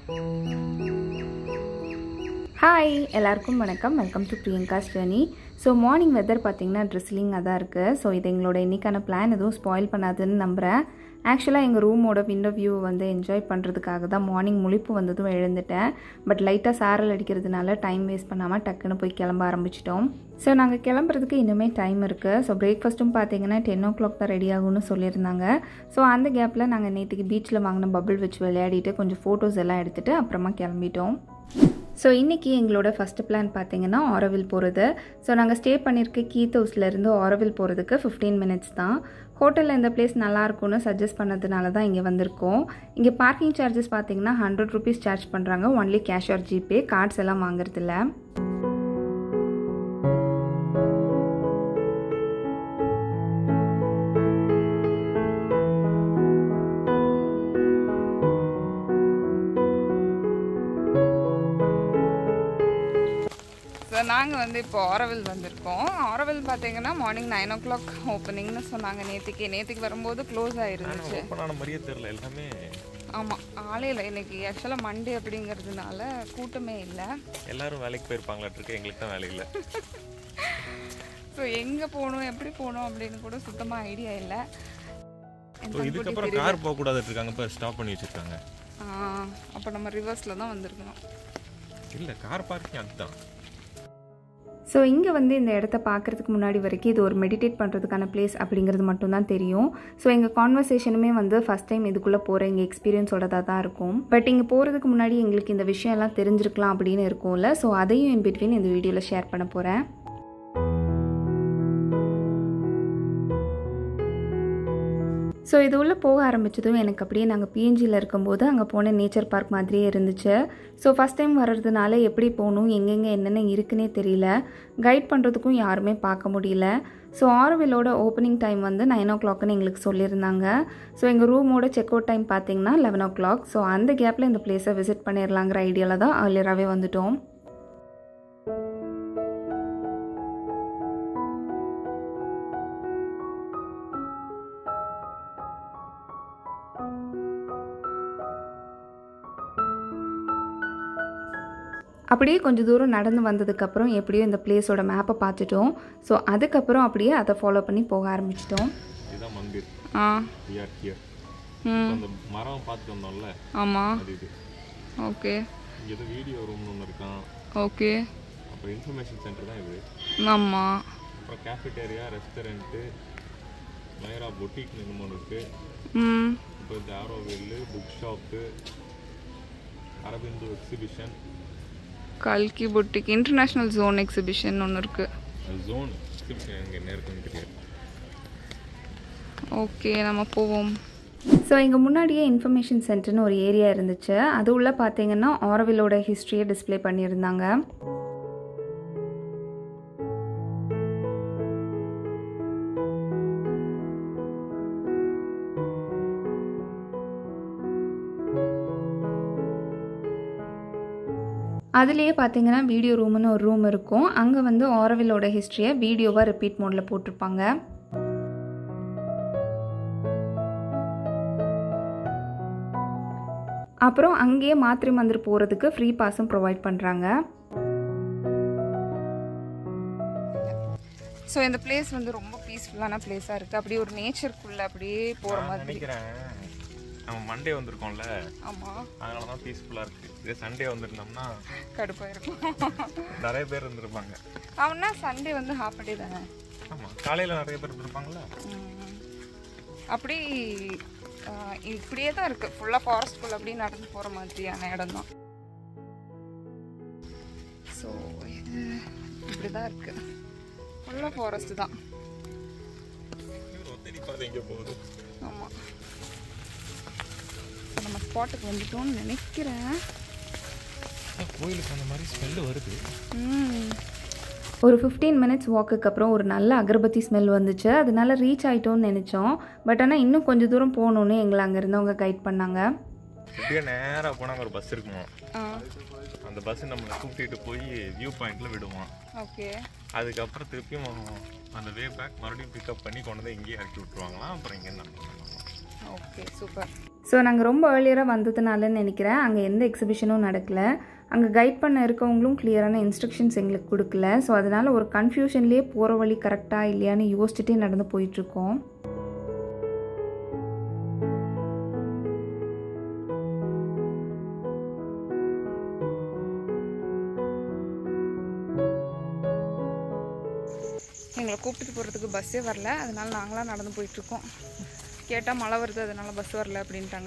Hi எல்லாருக்கும் வணக்கம் welcome to Priyanka's journey so morning weather பார்த்தீங்கன்னா ட்ரெஸ்லிங்காக தான் இருக்குது ஸோ இது எங்களோட இன்றைக்கான பிளான் எதுவும் ஸ்பாயில் பண்ணாதுன்னு நம்புகிறேன் ஆக்சுவலாக எங்கள் ரூமோட விண்டோ வியூ வந்து என்ஜாய் பண்ணுறதுக்காக தான் மார்னிங் முழிப்பு வந்ததும் எழுந்துட்டேன் பட் லைட்டாக சாரல் அடிக்கிறதுனால டைம் வேஸ்ட் பண்ணாமல் டக்குன்னு போய் கிளம்ப ஆரம்பிச்சிட்டோம் ஸோ நாங்கள் கிளம்புறதுக்கு இன்னுமே டைம் இருக்குது ஸோ பிரேக்ஃபாஸ்ட்டும் பார்த்தீங்கன்னா டென் ஓ கிளாக் தான் ரெடி ஆகும்னு சொல்லியிருந்தாங்க ஸோ அந்த கேப்பில் நாங்கள் நேற்றுக்கு பீச்சில் வாங்கின பபிள் வச்சு விளையாடிட்டு கொஞ்சம் ஃபோட்டோஸ் எல்லாம் எடுத்துகிட்டு அப்புறமா கிளம்பிட்டோம் ஸோ இன்றைக்கி எங்களோட ஃபஸ்ட்டு பிளான் பார்த்தீங்கன்னா ஆரோவில் போகிறது ஸோ நாங்கள் ஸ்டே பண்ணியிருக்க கீத் ஹவுஸ்லேருந்து ஆரோவில் போகிறதுக்கு ஃபிஃப்டீன் மினிட்ஸ் தான் ஹோட்டலில் இந்த பிளேஸ் நல்லாயிருக்கும்னு சஜஸ்ட் பண்ணதுனால தான் இங்கே வந்திருக்கோம் இங்கே பார்க்கிங் சார்ஜஸ் பார்த்தீங்கன்னா ஹண்ட்ரட் ருபீஸ் சார்ஜ் பண்ணுறாங்க only cash or GPay cards எல்லாம் வாங்குறதில்ல ஸோ நாங்கள் வந்து இப்போ ஆரவில் வந்திருக்கோம் ஆரவில் பார்த்தீங்கன்னா மார்னிங் நைன் ஓ கிளாக் ஓப்பனிங்னு சொன்னாங்க நேற்றுக்கு நேற்றுக்கு வரும்போது க்ளோஸ் ஆயிருந்துச்சு ஓப்பனான மாதிரியே தெரில எல்லாமே ஆமாம் ஆலையில் இன்னைக்கு ஆக்சுவலாக மண்டே அப்படிங்கிறதுனால கூட்டமே இல்லை எல்லாரும் வேலைக்கு போயிருப்பாங்களாட்டிருக்கு எங்களுக்கு தான் வேலை இல்லை ஸோ எங்கே போகணும் எப்படி போகணும் அப்படின்னு கூட சுத்தமாக ஐடியா இல்லை என் ஸோ தம்பி இதுக்கப்புறம் கார் போகக்கூடாது இருக்காங்க இப்போ ஸ்டாப் பண்ணி வச்சிருக்காங்க அப்போ நம்ம ரிவர்ஸில் தான் வந்திருக்கணும் இல்லை கார் பார்க்கிங் அதுதான் ஸோ இங்கே வந்து இந்த இடத்த பார்க்குறதுக்கு முன்னாடி வரைக்கும் இது ஒரு மெடிடேட் பண்ணுறதுக்கான பிளேஸ் அப்படிங்கிறது மட்டும்தான் தெரியும் ஸோ எங்கள் கான்வர்சேஷனுமே வந்து ஃபஸ்ட் டைம் இதுக்குள்ளே போகிற எங்கள் எக்ஸ்பீரியன்ஸோடதாக தான் இருக்கும் பட் இங்கே போகிறதுக்கு முன்னாடி எங்களுக்கு இந்த விஷயம் எல்லாம் தெரிஞ்சிருக்கலாம் அப்படின்னு இருக்கும்ல ஸோ அதையும் இன் பிட்வீன் இந்த வீடியோவில் ஷேர் பண்ண போகிறேன் ஸோ இது உள்ளே போக ஆரம்பித்ததும் எனக்கு அப்படியே நாங்கள் பிஎன்ஜியில் இருக்கும்போது அங்கே போன நேச்சர் பார்க் மாதிரியே இருந்துச்சு ஸோ ஃபஸ்ட் டைம் வர்றதுனால எப்படி போகணும் எங்கெங்கே என்னென்ன இருக்குன்னே தெரியல கைட் பண்ணுறதுக்கும் யாருமே பார்க்க முடியல ஸோ ஆரோவிலோட ஓப்பனிங் டைம் வந்து நைன் ஓ கிளாக்னு எங்களுக்கு சொல்லியிருந்தாங்க ஸோ எங்கள் ரூமோட செக் அவுட் டைம் பார்த்தீங்கன்னா லெவன் ஓ கிளாக் ஸோ அந்த கேப்பில் இந்த பிளேஸை விசிட் பண்ணிடலாங்கிற ஐடியாவில் தான் ஏர்லியராகவே வந்துட்டோம் அப்படியே கொஞ்சம் தூரம் நடந்து வந்ததுக்கப்புறம் எப்படியோ இந்த பிளேஸோட மேப்பை பார்த்துட்டோம் ஸோ அதுக்கப்புறம் அப்படியே அதை ஃபாலோ பண்ணி போக ஆரம்பிச்சிட்டோம் இதுதான் மந்திர் ஆ விஆர் ஹியர் ம் அந்த மரம் பார்த்துட்டு வந்தோம்ல ஆமாம் அது இது ஓகே இங்கே ஏதோ வீடியோ ரூம்னு ஒன்று இருக்கான் ஓகே அப்புறம் இன்ஃபர்மேஷன் சென்டர் தான் இது ஆமாம் அப்புறம் கேஃபிட்டேரியா ரெஸ்டாரண்ட்டு மைரா பொட்டிக்னு இன்னும் ஒன்று இருக்குது ம் இப்போ இந்த Auroville book shop Aurobindo exhibition கல்கி புட்டிக் இன்டர்நேஷ்னல் ஜோன் எக்ஸிபிஷன் ஒன்று இருக்குது ஜோன் எக்ஸிபிஷன் எங்கே என்ன இருக்குன்னு தெரியாது ஓகே நம்ம போவோம் ஸோ இங்கே முன்னாடியே இன்ஃபர்மேஷன் சென்டர்னு ஒரு ஏரியா இருந்துச்சு அது உள்ளே பார்த்தீங்கன்னா ஆரோவிலோட ஹிஸ்ட்ரியை டிஸ்ப்ளே பண்ணியிருந்தாங்க அதுலேயே பார்த்தீங்கன்னா வீடியோ ரூம்னு ஒரு ரூம் இருக்கும் அங்கே வந்து ஆரோவிலோட ஹிஸ்ட்ரியை வீடியோவாக ரிப்பீட் மோடில் போட்டிருப்பாங்க அப்புறம் அங்கேயே மாத்திரை மந்திர் போகிறதுக்கு ஃப்ரீ பாஸும் ப்ரொவைட் பண்ணுறாங்க ஸோ இந்த பிளேஸ் வந்து ரொம்ப பீஸ்ஃபுல்லான பிளேஸாக இருக்குது அப்படியே ஒரு நேச்சருக்குள்ளே அப்படியே போகிற நான் மாதிரி நினைக்கிறேன் நம்ம மண்டே வந்திருக்கோம்ல ஆமாம் அதனால தான் பீஸ்ஃபுல்லாக இருக்குது இதே சண்டே வந்திருந்தோம்னா கடுப்பாக இருக்கும் நிறைய பேர் இருந்திருப்பாங்க அவனா சண்டே வந்து ஹாஃப் டே தானே ஆமாம் காலையில் நிறைய பேர் இருந்திருப்பாங்களா ம். அப்படி ஆஹ், இப்படியே தான் இருக்குது ஃபுல்லாக ஃபாரஸ்ட்குள்ளே அப்படியே நடந்து போகிற மாதிரியான இடம் தான் ஸோ இது இப்படி தான் இருக்குது ஃபுல்லாக ஃபாரஸ்ட் தான் இவர் ஒத்தடி பார்த்து எங்கே போகுது ஆமாம் நம்ம ஸ்பாட்டுக்கு வந்துட்டோம்னு நினைக்கிறேன் கோயிலுக்கு அந்த மாதிரி ஸ்மெல்லு வருது ம் ஒரு ஃபிஃப்டீன் மினிட்ஸ் வாக்குக்கு அப்புறம் ஒரு நல்ல அகர்பத்தி ஸ்மெல் வந்துச்சு அதனால ரீச் ஆயிட்டோம்னு நினச்சோம் பட் ஆனால் இன்னும் கொஞ்சம் தூரம் போகணுன்னு எங்களை அங்கே இருந்தவங்க கைட் பண்ணாங்க இப்படியே நேராக போனால் ஒரு பஸ் இருக்குமா ஆ அந்த பஸ் நம்மளை கூட்டிகிட்டு போய் வியூ பாயிண்ட்ல விடுவான் ஓகே அதுக்கப்புறம் திருப்பியும் அந்த வே பேக் மறுபடியும் பிக்கப் பண்ணி கொண்டு வந்து இங்கேயே இறக்கி விட்டுருவாங்களாம் அப்புறம் இங்கே என்ன ஓகே சூப்பர் ஸோ நாங்கள் ரொம்ப ஏர்லியராக வந்ததுனாலன்னு நினைக்கிறேன் அங்கே எந்த எக்ஸிபிஷனும் நடக்கலை அங்கே கைட் பண்ண இருக்கவங்களும் கிளியரான இன்ஸ்ட்ரக்ஷன்ஸ் எங்களுக்கு கொடுக்கல ஸோ அதனால் ஒரு கன்ஃபியூஷன்லேயே போகிற வழி கரெக்டாக இல்லையான்னு யோசிச்சுட்டே நடந்து போயிட்டுருக்கோம் எங்களை கூப்பிட்டு போகிறதுக்கு பஸ்ஸே வரல அதனால நாங்களாம் நடந்து போயிட்டுருக்கோம் கேட்டால் மழை வருது அதனால பஸ் வரல அப்படின்ட்டாங்க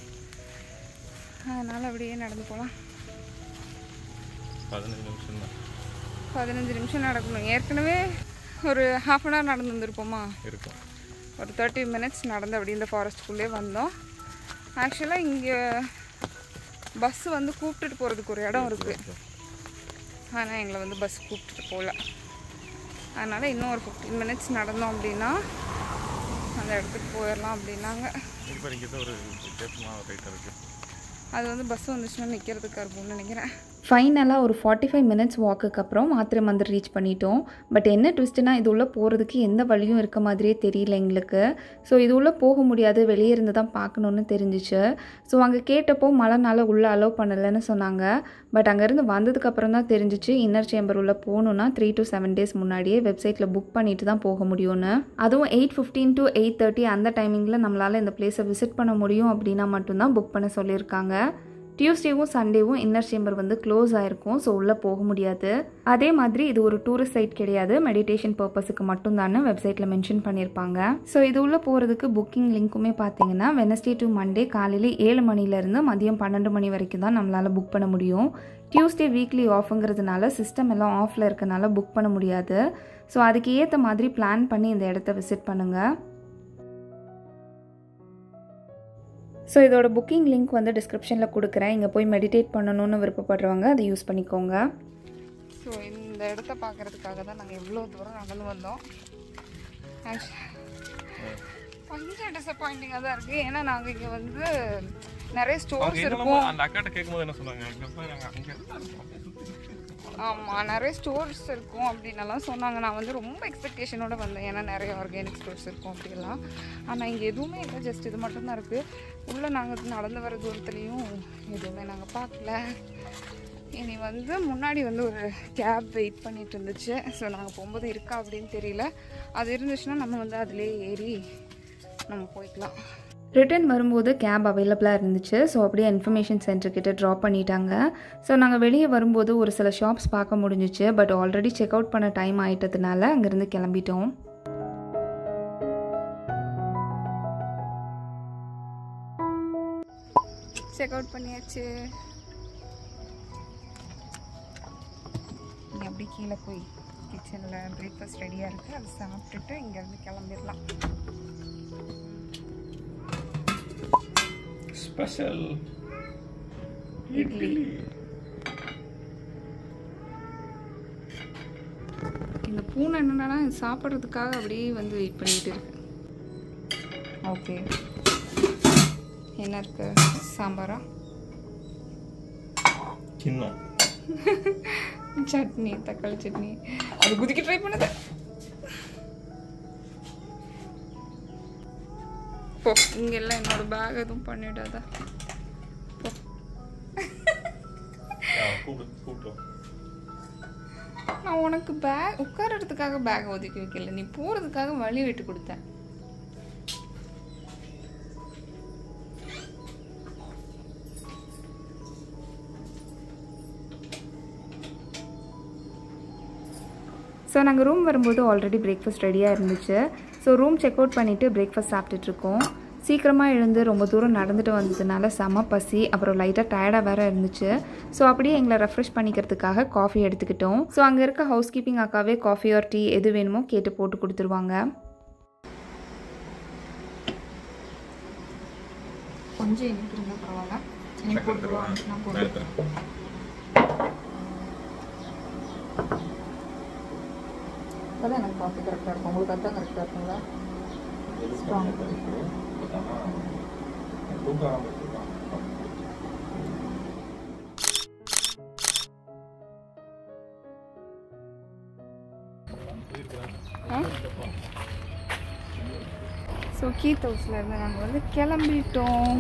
அதனால் அப்படியே நடந்து போகலாம் பதினஞ்சு நிமிஷம் தான் பதினஞ்சு நிமிஷம் நடக்கணும் ஏற்கனவே ஒரு ஹாஃப் அன் ஹவர் நடந்து வந்திருப்போமா இருக்கும் ஒரு தேர்ட்டி மினிட்ஸ் நடந்து அப்படி இந்த ஃபாரஸ்ட்டுக்குள்ளே வந்தோம் ஆக்சுவலாக இங்கே பஸ் வந்து கூப்பிட்டுட்டு போகிறதுக்கு ஒரு இடம் இருக்குது ஆனால் எங்களை வந்து பஸ் கூப்பிட்டுட்டு போகல அதனால் இன்னும் ஒரு ஃபிஃப்டீன் மினிட்ஸ் நடந்தோம் அப்படின்னா அந்த இடத்துக்கு போயிடலாம் அப்படின்னாங்க இப்போ இங்கே தான் ஒரு வித்தியாசமாக ரைட்டாக இருக்குது அது வந்து பஸ் வந்துச்சுன்னா நிற்கிறதுக்கு இருக்கும்னு நினைக்கிறேன் ஃபைனலாக ஒரு ஃபார்ட்டி ஃபைவ் மினிட்ஸ் வாக்குக்கு அப்புறம் மாத்திரை மந்திர் ரீச் பண்ணிட்டோம் பட் என்ன ட்விஸ்ட்னா இது உள்ளே போகிறதுக்கு எந்த வழியும் இருக்க மாதிரியே தெரியல எங்களுக்கு ஸோ இது உள்ளே போக முடியாது வெளியே இருந்து தான் பார்க்கணுன்னு தெரிஞ்சிச்சு ஸோ அங்கே கேட்டப்போ மழைனால உள்ளே அலோவ் பண்ணலைன்னு சொன்னாங்க பட் அங்கேருந்து வந்ததுக்கப்புறம் தான் தெரிஞ்சிச்சு இன்னர் சேம்பர் உள்ளே போகணுன்னா த்ரீ டு செவன் டேஸ் முன்னாடியே வெப்சைட்டில் புக் பண்ணிட்டு தான் போக முடியும்னு அதுவும் eight fifteen to eight thirty அந்த டைமிங்கில் நம்மளால் இந்த பிளேஸை விசிட் பண்ண முடியும் அப்படின்னா மட்டும்தான் புக் பண்ண சொல்லியிருக்காங்க டியூஸ்டேவும் சண்டேவும் இன்னர் சேம்பர் வந்து க்ளோஸ் ஆயிருக்கும் ஸோ உள்ளே போக முடியாது அதே மாதிரி இது ஒரு டூரிஸ்ட் சைட் கிடையாது மெடிடேஷன் பர்பஸுக்கு மட்டும்தான்னு வெப்சைட்டில் மென்ஷன் பண்ணியிருப்பாங்க ஸோ இது உள்ளே போகிறதுக்கு புக்கிங் லிங்க்குமே பார்த்தீங்கன்னா வெனஸ்டே டு மண்டே காலையில் ஏழு மணிலேருந்து மதியம் பன்னெண்டு மணி வரைக்கும் தான் நம்மளால் புக் பண்ண முடியும் டியூஸ்டே வீக்லி ஆஃபுங்கிறதுனால சிஸ்டம் எல்லாம் ஆஃபில் இருக்கனால புக் பண்ண முடியாது ஸோ அதுக்கு ஏற்ற மாதிரி பிளான் பண்ணி இந்த இடத்த விசிட் பண்ணுங்கள் ஸோ இதோட புக்கிங் லிங்க் வந்து டிஸ்கிரிப்ஷனில் கொடுக்குறேன் இங்கே போய் மெடிடேட் பண்ணணும்னு விருப்பப்படுறவங்க அதை யூஸ் பண்ணிக்கோங்க ஸோ இந்த இடத்த பார்க்கறதுக்காக தான் நாங்கள் எவ்வளோ தூரம் நடந்து வந்தோம் Actu- கொஞ்சம் டிசப்பாயிண்டிங்காக தான் இருக்குது ஏன்னா நாங்கள் இங்கே வந்து நிறைய ஸ்டோர்ஸ் இருக்கும் அந்த அக்காட்ட கேட்கும்போது என்ன சொன்னாங்க அங்கே போய் நாங்கள் அங்கே ஆமாம் நிறைய ஸ்டோர்ஸ் இருக்கும் அப்படின்னலாம் சொன்னாங்க நான் வந்து ரொம்ப எக்ஸ்பெக்டேஷனோட வந்தேன் ஏன்னா நிறைய ஆர்கானிக் ஸ்டோர்ஸ் இருக்கும் அப்படிலாம் ஆனால் இங்கே எதுவுமே இல்லை ஜஸ்ட் இது மட்டும்தான் இருக்குது உள்ளே நாங்கள் நடந்து வர தூரத்துலேயும் எதுவுமே நாங்கள் பார்க்கல இனி வந்து முன்னாடி வந்து ஒரு கேப் வெயிட் பண்ணிட்டு இருந்துச்சு ஸோ நாங்கள் போகும்போது இருக்கா அப்படின்னு தெரியல அது இருந்துச்சுன்னா நம்ம வந்து அதிலே ஏறி நம்ம போய்க்கலாம் ரிட்டர்ன் வரும்போது கேப் அவைலபிளாக இருந்துச்சு ஸோ அப்படியே இன்ஃபர்மேஷன் சென்டர்கிட்ட ட்ராப் பண்ணிட்டாங்க ஸோ நாங்கள் வெளியே வரும்போது ஒரு சில ஷாப்ஸ் பார்க்க முடிஞ்சிச்சு பட் ஆல்ரெடி செக் அவுட் பண்ண டைம் ஆயிட்டதுனால அங்கேருந்து கிளம்பிட்டோம் செக் அவுட் பண்ணியாச்சு இங்கே அப்படி கீழே போய் கிச்சனில் பிரேக்ஃபாஸ்ட் ரெடியாக இருக்குது அதை சாப்பிட்டுட்டு இங்கேருந்து கிளம்பிடலாம் ஸ்பெஷல் இட்லி இந்த பூனை என்னன்னா சாப்பிட்றதுக்காக அப்படியே வந்து வெயிட் பண்ணிட்டு இருக்கு ஓகே என்ன இருக்கு சாம்பாரா சின்ன சட்னி தக்காளி சட்னி அது குதிக்க ட்ரை பண்ணுது போ இங்கெல்லாம் என்னோட பேக் எதுவும் பண்ணிடாத போ கூப்பிடு கூப்பிட்டோம் நான் உனக்கு பேக் உட்காரறதுக்காக பேக் ஒதுக்கி வைக்கல நீ போகிறதுக்காக வழி விட்டு கொடுத்தேன் ஸோ நாங்கள் ரூம் வரும்போது ஆல்ரெடி பிரேக்ஃபாஸ்ட் ரெடியாக இருந்துச்சு ஸோ ரூம் செக் அவுட் பண்ணிவிட்டு பிரேக்ஃபாஸ்ட் சாப்பிட்டுட்ருக்கோம் சீக்கிரமாக எழுந்து ரொம்ப தூரம் நடந்துட்டு வந்ததுனால செம பசி அப்புறம் லைட்டாக டயர்டாக வேறு இருந்துச்சு ஸோ அப்படியே எங்களை ரெஃப்ரெஷ் பண்ணிக்கிறதுக்காக காஃபி எடுத்துக்கிட்டோம் ஸோ அங்கே இருக்க ஹவுஸ் கீப்பிங் அக்காவே காஃபி ஆர் டீ எது வேணுமோ கேட்டு போட்டு கொடுத்துருவாங்க கொஞ்சம் இனிப்பு இருந்தால் பரவாயில்ல இனிப்பு போட்டுருவா நான் போட்டு எடுத்துறேன் அப்பதான் எனக்கு காஃபி கரெக்டாக இருக்கும் உங்களுக்கு அதான் கரெக்டாக இருக்குங்களா ஸ்ட்ராங் ஸோ கீத் ஹவுஸ்லேருந்து நாங்கள் வந்து கிளம்பிட்டோம்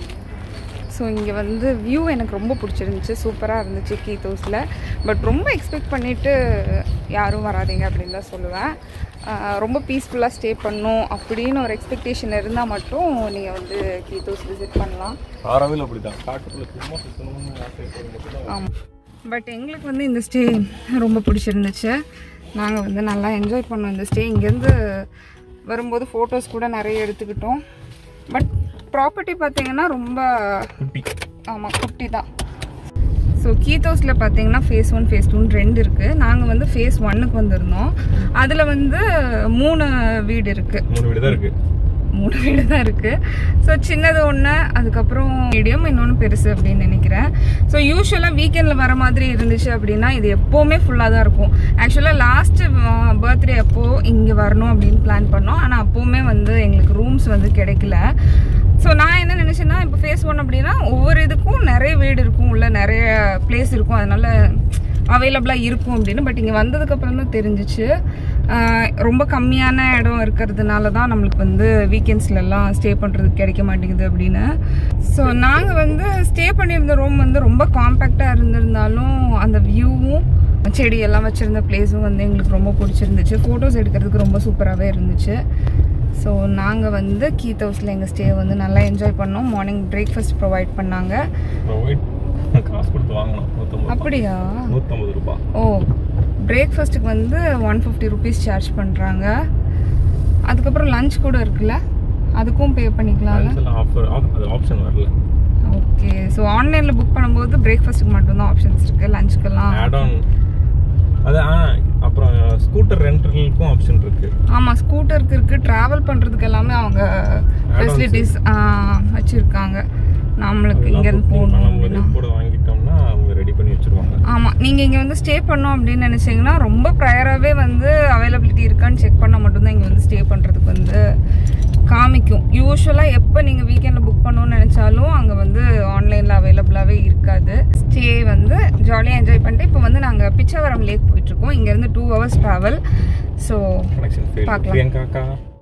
ஸோ இங்கே வந்து வியூ எனக்கு ரொம்ப பிடிச்சிருந்துச்சு சூப்பராக இருந்துச்சு கீத் ஹவுஸில் பட் ரொம்ப எக்ஸ்பெக்ட் பண்ணிவிட்டு யாரும் வராதீங்க அப்படின்னு தான் சொல்லுவேன் ஆஹ் ரொம்ப பீஸ்ஃபுல்லாக ஸ்டே பண்ணும் அப்படின்னு ஒரு எக்ஸ்பெக்டேஷன் இருந்தால் மட்டும் நீங்கள் வந்து கீத் ஹவுஸ் விசிட் பண்ணலாம் ஆரவில் அப்படிதான் காட்டுக்குள்ள சும்மா சுத்தணும்னு ஆசைப்படுறது மட்டும் ஆமாம் பட் எங்களுக்கு வந்து இந்த ஸ்டே ரொம்ப பிடிச்சிருந்துச்சு நாங்கள் வந்து நல்லா என்ஜாய் பண்ணோம் இந்த ஸ்டே இங்கேருந்து வரும்போது ஃபோட்டோஸ் கூட நிறைய எடுத்துக்கிட்டோம் பட் ப்ராப்பர்ட்டி பார்த்தீங்கன்னா ரொம்ப குட்டி ஆமாம் குட்டி தான் ஸோ கீத்தோஸில் பார்த்தீங்கன்னா ஃபேஸ் ஒன் ஃபேஸ் டூன்னு ரெண்டு இருக்குது நாங்கள் வந்து ஃபேஸ் ஒன்னுக்கு வந்திருந்தோம் அதில் வந்து மூணு வீடு இருக்குது மூணு வீடு தான் இருக்கு மூணு வீடு தான் இருக்குது ஸோ சின்னது ஒன்று அதுக்கப்புறம் மீடியம் இன்னொன்று பெருசு அப்படின்னு நினைக்கிறேன் ஸோ யூஸ்வலாக வீக்கெண்டில் வர மாதிரி இருந்துச்சு அப்படின்னா இது எப்போவுமே ஃபுல்லாக தான் இருக்கும் ஆக்சுவலாக லாஸ்ட்டு பர்த்டே அப்போ இங்கே வரணும் அப்படின்னு பிளான் பண்ணோம் ஆனால் அப்போவுமே வந்து எங்களுக்கு ரூம்ஸ் வந்து கிடைக்கல ஸோ நான் என்ன நினச்சேன்னா இப்போ ஃபேஸ் ஒன் அப்படின்னா ஒவ்வொரு இதுக்கும் நிறைய வீடு இருக்கும் உள்ள நிறைய பிளேஸ் இருக்கும் அதனால அவைலபிளாக இருக்கும் அப்படின்னு பட் இங்கே வந்ததுக்கப்புறம் தான் தெரிஞ்சிச்சு ஆஹ் ரொம்ப கம்மியான இடம் இருக்கிறதுனால தான் நம்மளுக்கு வந்து வீக்கெண்ட்ஸ்லலாம் ஸ்டே பண்ணுறதுக்கு கிடைக்க மாட்டேங்குது அப்படின்னு ஸோ நாங்கள் வந்து ஸ்டே பண்ணியிருந்த ரூம் வந்து ரொம்ப காம்பேக்டாக இருந்திருந்தாலும் அந்த வியூவும் செடி எல்லாம் வச்சுருந்த பிளேஸும் வந்து எங்களுக்கு ரொம்ப பிடிச்சிருந்துச்சு ஃபோட்டோஸ் எடுக்கிறதுக்கு ரொம்ப சூப்பராகவே இருந்துச்சு ஸோ நாங்கள் வந்து கீத் ஹவுஸில் எங்கள் ஸ்டே வந்து நல்லா என்ஜாய் பண்ணோம் மார்னிங் பிரேக்ஃபாஸ்ட் ப்ரொவைட் பண்ணாங்க ப்ரொவைட் காசு கொடுத்து வாங்கணும் நூற்றம்பது அப்படியா நூற்றம்பது ரூபாய் ஓ பிரேக்ஃபாஸ்ட்டுக்கு வந்து ஒன் ஃபிஃப்டி ருபீஸ் சார்ஜ் பண்ணுறாங்க அதுக்கப்புறம் லஞ்ச் கூட இருக்குல்ல அதுக்கும் பே பண்ணிக்கலாம்ல லஞ்ச் ஆஃபர் அது ஆப்ஷன் வரல ஓகே ஸோ ஆன்லைனில் புக் பண்ணும்போது பிரேக்ஃபாஸ்ட்டுக்கு மட்டும்தான் ஆப்ஷன்ஸ் இருக்குது லஞ்சுக்கெல்லாம் ஆட் ஆன் அது ஆ அப்புறம் ஸ்கூட்டர் ரெண்டலுக்கும் ஆப்ஷன் இருக்கு ஆமாம் ஸ்கூட்டருக்கு இருக்குது ட்ராவல் பண்ணுறதுக்கு எல்லாமே அவங்க ஃபெசிலிட்டிஸ் வச்சுருக்காங்க நம்மளுக்கு இங்கேருந்து போகணும் நம்ம அப்படின்னா கூட வாங்கிட்டோம்னா அவங்க ரெடி பண்ணி வச்சிருவாங்க ஆமாம் நீங்கள் இங்கே வந்து ஸ்டே பண்ணோம் அப்படின்னு நினச்சிங்கன்னா ரொம்ப ப்ரையராகவே வந்து அவைலபிலிட்டி இருக்கான்னு செக் பண்ணால் மட்டும்தான் இங்கே வந்து ஸ்டே பண்ணுறதுக்கு வந்து காமிக்கும் யூஸ்வலாக எப்போ நீங்கள் வீக்கெண்டில் புக் பண்ணணும்னு நினச்சாலும் அங்கே வந்து ஆன்லைனில் அவைலபிளாகவே இருக்காது ஸ்டே வந்து ஜாலியாக என்ஜாய் பண்ணிட்டு இப்போ வந்து நாங்கள் பிச்சவரம் லேக் போயிட்டுருக்கோம் இங்கேருந்து two hours travel so connection பார்க்கலாம். பிரியங்காக்கா